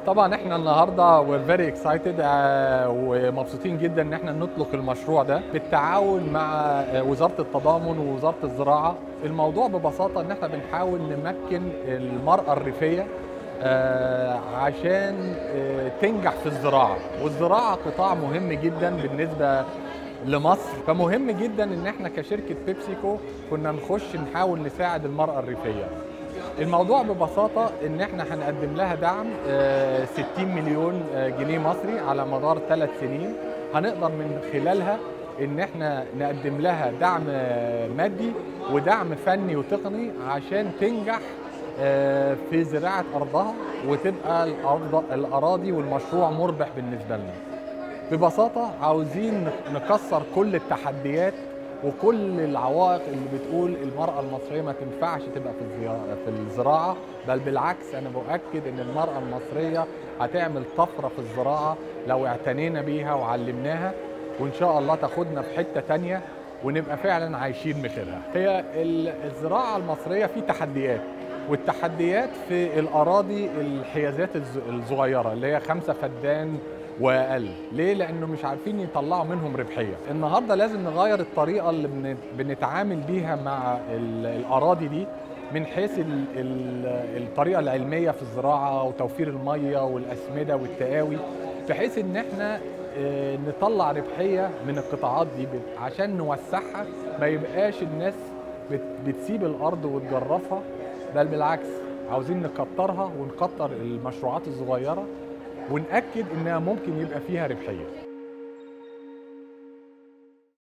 طبعا احنا النهارده وير فيري اكسايتد ومبسوطين جدا ان احنا نطلق المشروع ده بالتعاون مع آه، وزاره التضامن ووزاره الزراعه الموضوع ببساطه ان احنا بنحاول نمكن المراه الريفيه آه، عشان آه، تنجح في الزراعه والزراعه قطاع مهم جدا بالنسبه لمصر فمهم جدا ان احنا كشركه بيبسيكو كنا نخش نحاول نساعد المراه الريفيه الموضوع ببساطة إن إحنا هنقدم لها دعم آه، 60 مليون آه، جنيه مصري على مدار ثلاث سنين هنقدر من خلالها إن إحنا نقدم لها دعم آه، مادي ودعم فني وتقني عشان تنجح آه، في زراعة أرضها وتبقى الأرض الأراضي والمشروع مربح بالنسبة لنا. ببساطة عاوزين نكسر كل التحديات وكل العوائق اللي بتقول المرأة المصرية ما تنفعش تبقى في الزيارة في الزراعة بل بالعكس أنا بؤكد إن المرأة المصرية هتعمل طفرة في الزراعة لو اعتنينا بيها وعلمناها وإن شاء الله تاخدنا في حتة تانية ونبقى فعلا عايشين بخيرها هي ال- الزراعة المصرية في تحديات والتحديات في الأراضي الحيازات الز- الصغيرة اللي هي خمسة فدان واقل ليه لانه مش عارفين يطلعوا منهم ربحيه النهارده لازم نغير الطريقه اللي بن- بنتعامل بيها مع ال- الاراضي دي من حيث ال- ال- الطريقه العلميه في الزراعه وتوفير الميه والاسمده والتقاوي بحيث ان احنا آه، نطلع ربحيه من القطاعات دي ب- عشان نوسعها ما يبقاش الناس بت- بتسيب الارض وتجرفها بل بالعكس عاوزين نكترها ونكتر المشروعات الصغيره ونأكد انها ممكن يبقى فيها ربحيه